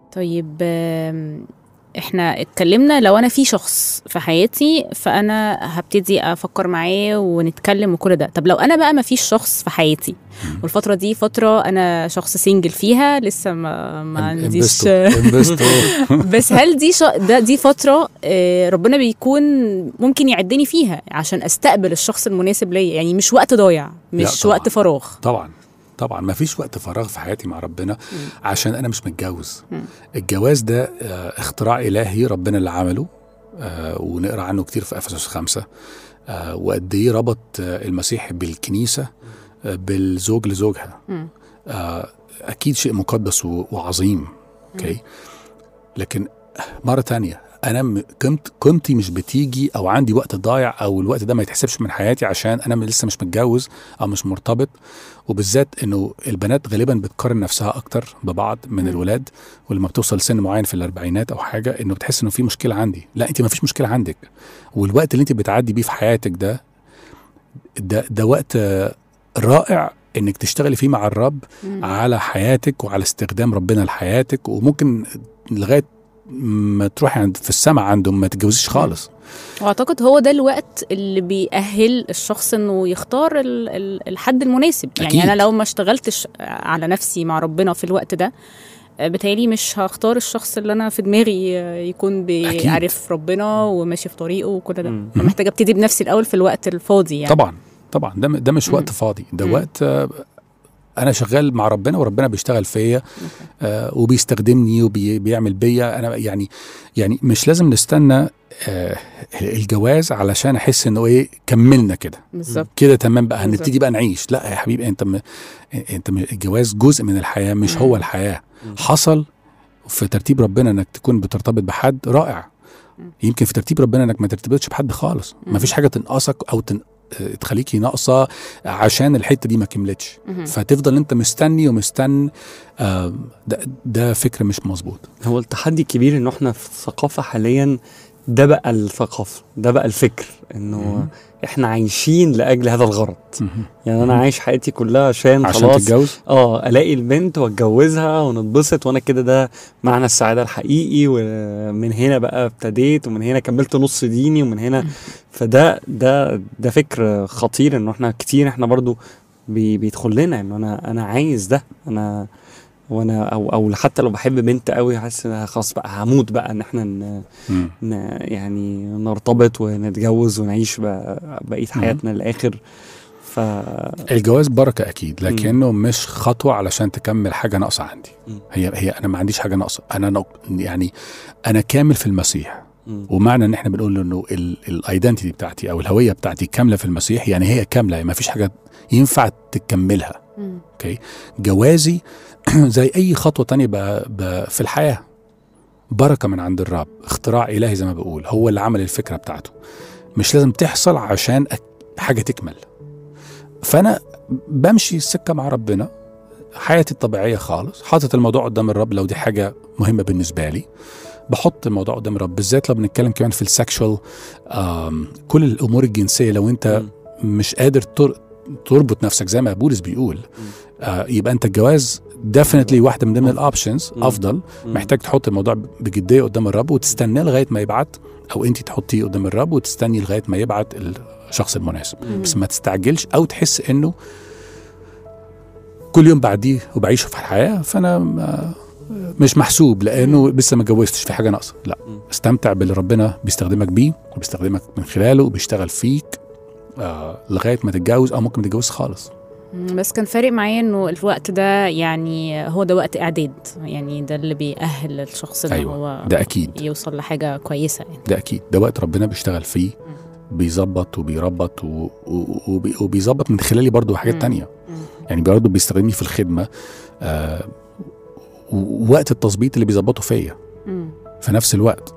طيب آم، احنا اتكلمنا لو انا في شخص في حياتي فانا هبتدي افكر معاه ونتكلم وكل ده طب لو انا بقى ما فيش شخص في حياتي والفتره دي فتره انا شخص سنجل فيها لسه ما ما عنديش انبسطوا بس هل دي ش... ده دي فتره آه، ربنا بيكون ممكن يعدني فيها عشان استقبل الشخص المناسب ليا يعني مش وقت ضايع مش طبعاً. وقت فراغ طبعا طبعا ما فيش وقت فراغ في حياتي مع ربنا عشان انا مش متجوز الجواز ده آه، اختراع الهي ربنا اللي عمله آه، ونقرا عنه كتير في افسس خمسة آه، وقد ايه ربط آه، المسيح بالكنيسه آه، بالزوج لزوجها مم. آه، اكيد شيء مقدس و- وعظيم اوكي لكن مره تانية انا م- قيمت قيمتي مش بتيجي او عندي وقت ضايع او الوقت ده ما يتحسبش من حياتي عشان انا لسه مش متجوز او مش مرتبط وبالذات انه البنات غالبا بتقارن نفسها اكتر ببعض من مم. الولاد ولما بتوصل سن معين في الاربعينات او حاجه انه بتحس انه في مشكله عندي لا انت ما فيش مشكله عندك والوقت اللي انت بتعدي بيه في حياتك ده ده ده وقت آه، رائع انك تشتغلي فيه مع الرب مم. على حياتك وعلى استخدام ربنا لحياتك وممكن لغايه ما تروحي عند في السماء عنده ما تتجوزيش خالص واعتقد هو ده الوقت اللي بيأهل الشخص انه يختار ال- ال- الحد المناسب يعني أكيد. انا لو ما اشتغلتش على نفسي مع ربنا في الوقت ده آه، بتهيألي مش هختار الشخص اللي انا في دماغي آه، يكون أكيد. بيعرف ربنا وماشي في طريقه وكل ده مم. فمحتاجه ابتدي بنفسي الاول في الوقت الفاضي يعني طبعا طبعا ده ده مش مم. وقت فاضي ده مم. وقت آه، انا شغال مع ربنا وربنا بيشتغل فيا آه وبيستخدمني وبيعمل بيا انا يعني يعني مش لازم نستنى آه الجواز علشان احس انه ايه كملنا كده بالظبط كده تمام بقى بالظبط. هنبتدي بقى نعيش لا يا حبيبي انت م... انت م... الجواز جزء من الحياه مش مم. هو الحياه مم. حصل في ترتيب ربنا انك تكون بترتبط بحد رائع مم. يمكن في ترتيب ربنا انك ما ترتبطش بحد خالص مم. ما فيش حاجه تنقصك او تن... آه، تخليكي ناقصه عشان الحته دي ما كملتش مهم. فتفضل انت مستني ومستني آه ده, ده فكر مش مظبوط هو التحدي الكبير انه احنا في الثقافه حاليا ده بقى الثقافه ده بقى الفكر انه مم. احنا عايشين لاجل هذا الغرض مهم. يعني انا مم. عايش حياتي كلها عشان, عشان خلاص تتجوز اه الاقي البنت واتجوزها ونتبسط وانا كده ده معنى السعاده الحقيقي ومن هنا بقى ابتديت ومن هنا كملت نص ديني ومن هنا فده ده ده فكر خطير انه احنا كتير احنا برضو بي بيدخل لنا انه انا انا عايز ده انا وانا او او حتى لو بحب بنت قوي حاسس انها خلاص بقى هموت بقى ان احنا ن مم. ن يعني نرتبط ونتجوز ونعيش بقى بقيه مم. حياتنا للاخر ف الجواز بركه اكيد لكنه مش خطوه علشان تكمل حاجه ناقصه عندي مم. هي هي انا ما عنديش حاجه ناقصه انا نق... يعني انا كامل في المسيح مم. ومعنى ان احنا بنقول انه الايدنتيتي بتاعتي او الهويه بتاعتي كامله في المسيح يعني هي كامله ما فيش حاجه ينفع تكملها مم. اوكي جوازي زي اي خطوه تانية ب... ب... في الحياه بركه من عند الرب اختراع الهي زي ما بقول هو اللي عمل الفكره بتاعته مش لازم تحصل عشان أك... حاجه تكمل فانا بمشي السكه مع ربنا حياتي الطبيعيه خالص حاطط الموضوع قدام الرب لو دي حاجه مهمه بالنسبه لي بحط الموضوع قدام الرب بالذات لو بنتكلم كمان في السكشوال كل الامور الجنسيه لو انت مم. مش قادر تر... تربط نفسك زي ما بولس بيقول آه يبقى انت الجواز ديفنتلي واحده من ضمن أفضل. الاوبشنز مم. افضل مم. محتاج تحط الموضوع بجديه قدام الرب وتستناه لغايه ما يبعت او انت تحطيه قدام الرب وتستني لغايه ما يبعت الشخص المناسب مم. بس ما تستعجلش او تحس انه كل يوم بعديه وبعيشه في الحياه فانا ما- مش محسوب لانه لسه ما اتجوزتش في حاجه ناقصه لا مم. استمتع باللي ربنا بيستخدمك بيه وبيستخدمك من خلاله وبيشتغل فيك آه لغايه ما تتجوز او ممكن ما تتجوزش خالص مم، بس كان فارق معايا انه الوقت ده يعني هو ده وقت اعداد يعني ده اللي بيأهل الشخص ان أيوة، هو ده اكيد يوصل لحاجه كويسه يعني ده اكيد ده وقت ربنا بيشتغل فيه بيظبط وبيربط و- و- وبي- وبيظبط من خلالي برضو حاجات مم. تانية مم. يعني برضو بيستخدمني في الخدمه آه ووقت التظبيط اللي بيظبطه فيا مم. في نفس الوقت